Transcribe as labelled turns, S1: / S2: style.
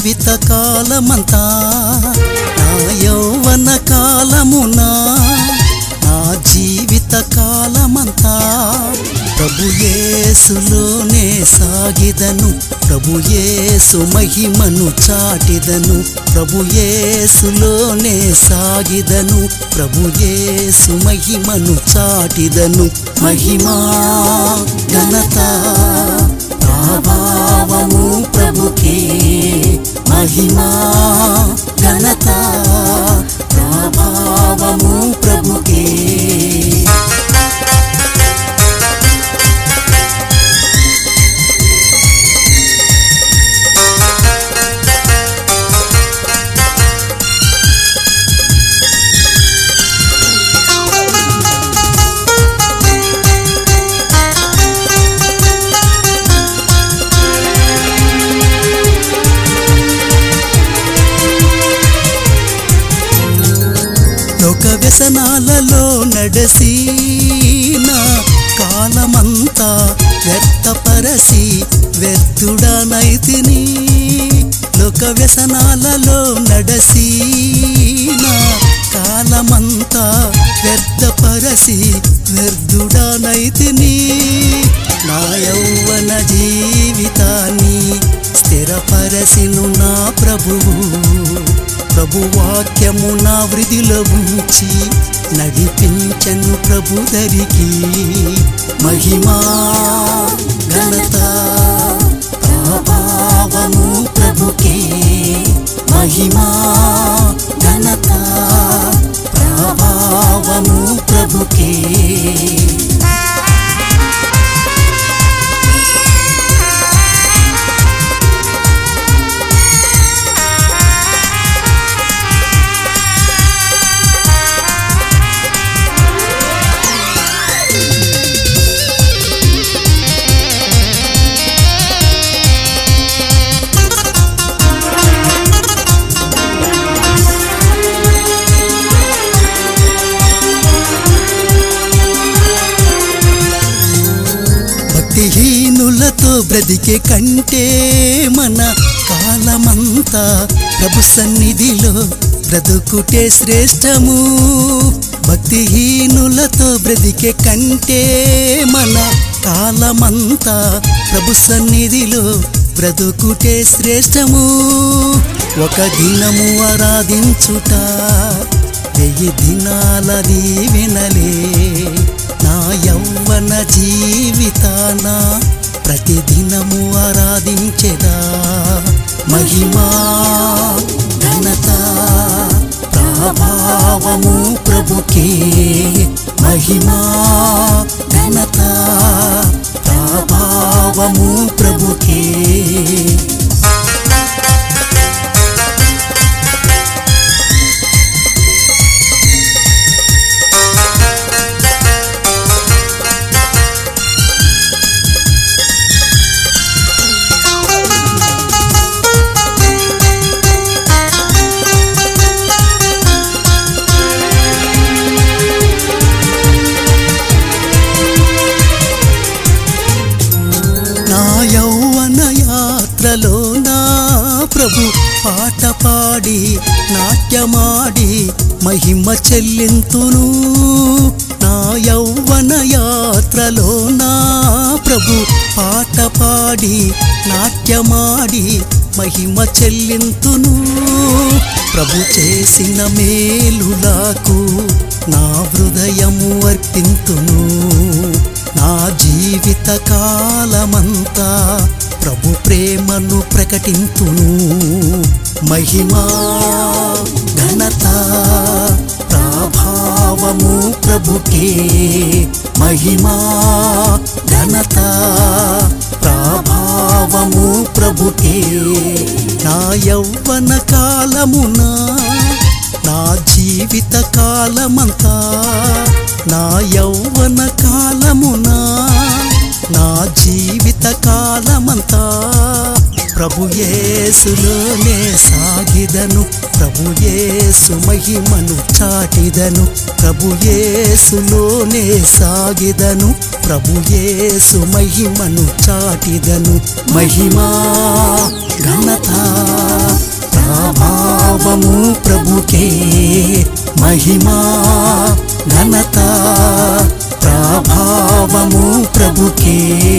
S1: జీవిత కాలమంతా నా యౌవన కాలమునా నా జీవిత కాలమంతా ప్రభు యేసులోనే సాగిదను ప్రభు యేసు మహిమను చాటిదను ప్రభు యేసులోనే సాగిదను ప్రభు యేసు మహిమను చాటిదను మహిమా ఘనత ప్రభావము ప్రభుకే మహిమా ఘనత ప్రభావము ప్రభుకే లోక వ్యసనాలలో నడసి నా కాలమంతా వ్యర్థపరసి వ్యర్థుడనైతిని లోక వ్యసనాలలో నడసి నా కాలమంతా వ్యర్థపరసి వ్యర్థుడనైతిని నా యౌవన జీవితాన్ని స్థిరపరసిను నా ప్రభువు ప్రభు వాక్యము నా వృదిలో ఉంచి నడిపించను ప్రభు దరికి మహిమా ఘనత ప్రభావము ప్రభుకే మహిమా ఘనత ప్రభావము ప్రభుకే భక్తిహీనులతో బ్రతికే కంటే మన కాలమంతా ప్రభు సన్నిధిలో బ్రతుకుటే శ్రేష్టము భక్తిహీనులతో బ్రతికే కంటే మన కాలమంతా ప్రభు సన్నిధిలో బ్రతుకుటే శ్రేష్టము ఒక దినము ఆరాధించుట వెయ్యి దినాల దీవెనలే నా యౌవన జీవితాన ప్రతిదినము ఆరాధించెదా మహిమా ఘనత ప్రభావము ప్రభుకే మహిమా ఘనత ప్రభావము ప్రభుకే నా యౌవన యాత్రలో నా ప్రభు పాట పాడి నాట్యమాడి మహిమ చెల్లింతును నా యౌవన యాత్రలో నా ప్రభు పాట పాడి నాట్యమాడి మహిమ చెల్లింతును ప్రభు చేసిన మేలులకు నా హృదయము అర్పింతును నా జీవిత కాలమంతా ప్రభు ప్రేమను ప్రకటింతును మహిమా ఘనత ప్రభావము ప్రభుకే మహిమా ఘనత ప్రభావము ప్రభుకే నా యౌవన కాలమునా నా జీవిత కాలమంతా నా యౌవన కాలమునా నా జీవిత కాలమంతా ప్రభు యేసులోనే సాగిదను ప్రభు యేసు మహిమను చాటిదను ప్రభు యేసులోనే సాగిదను ప్రభు యేసు మహిమను చాటిదను మహిమా ఘనత ప్రభావము ప్రభుకే మహిమా ఘనత ప్రభావము ప్రభుకే